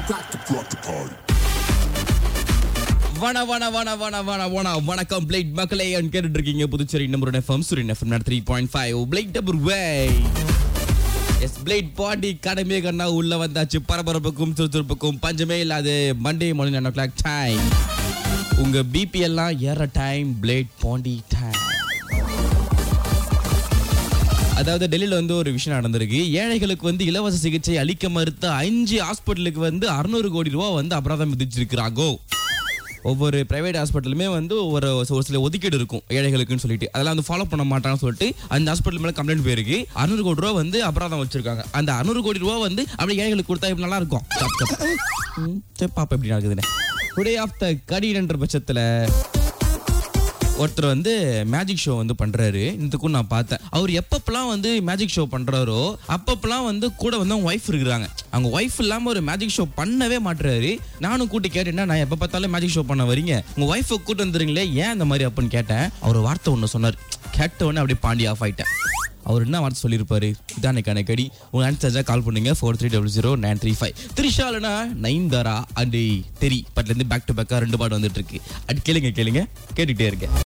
got to rock the party. வண வண வண வண வண வண வணக்கம் பிளேட் மக்களே கேட்டுட்டு இருக்கீங்க Puducherry number FM Suriyan FM three point five blade double way S blade பாடி கடமே கண்ணா உள்ள வந்தாச்சு பரபரப்புக்கும் சுறுசுறுப்புக்கும் பஞ்சமே இல்லாது Monday morning nine o'clock time உங்க பிபி எல்லாம் ஏற டைம் பிளேட் பாண்டி டைம் அதாவது டெல்லியில வந்து ஒரு விஷயம் நடந்திருக்கு ஏழைகளுக்கு வந்து இலவச சிகிச்சை அளிக்க மறுத்த அஞ்சு ஹாஸ்பிட்டலுக்கு வந்து அறுநூறு கோடி ரூபாய் வந்து அபராதம் விதிச்சிருக்கிறாங்கோ ஒவ்வொரு பிரைவேட் ஹாஸ்பிட்டலுமே வந்து ஒவ்வொரு ஒரு சில ஒதுக்கீடு இருக்கும் ஏழைகளுக்குன்னு சொல்லிட்டு அதெல்லாம் வந்து ஃபாலோ பண்ண மாட்டாங்கன்னு சொல்லிட்டு அந்த ஹாஸ்பிட்டல் மேல கம்ப்ளைண்ட் போயிருக்கு அறுநூறு கோடி ரூபா வந்து அபராதம் வச்சிருக்காங்க அந்த அறுநூறு கோடி ரூபா வந்து அப்படியே ஏழைகளுக்கு கொடுத்தா இப்படி நல்லா இருக்கும் சப், சப். ம், சரி பாப்பா எப்படி நடக்குதுன்னு டுடே ஆஃப் த கடின்ற பட்சத்துல ஒருத்தர் வந்து மேஜிக் ஷோ வந்து பண்றாரு இதுக்கும் நான் பார்த்தேன் அவர் எப்பப்பெல்லாம் வந்து மேஜிக் ஷோ பண்றாரோ அப்பப்பெல்லாம் வந்து கூட வந்து அவங்க ஒய்ஃப் இருக்கிறாங்க அவங்க ஒய்ஃப் இல்லாம ஒரு மேஜிக் ஷோ பண்ணவே மாட்டுறாரு நானும் கூட்டி கேட்டேன்னா நான் எப்ப பார்த்தாலும் மேஜிக் ஷோ பண்ண வரீங்க உங்க ஒய்ஃபை கூட்டு வந்துருங்களே ஏன் இந்த மாதிரி அப்படின்னு கேட்டேன் அவர் வார்த்தை ஒன்று சொன்னார் கேட்ட உடனே அப்படியே பாண்டி ஆஃப் ஆயிட்டேன் அவர் என்ன வார்த்தை சொல்லியிருப்பாரு இதானே கணக்கடி உங்க ஆன்சர் கால் பண்ணுங்க four three double zero nine three five த்ரிஷாலனா நைன் தாரா அண்ட் தெரி பட்லேருந்து பேக் டு பேக்காக ரெண்டு பாட்டு வந்துட்டு இருக்கு அது கேளுங்க கேளுங்க கேட்டுக்கிட்டே இருக்கேன்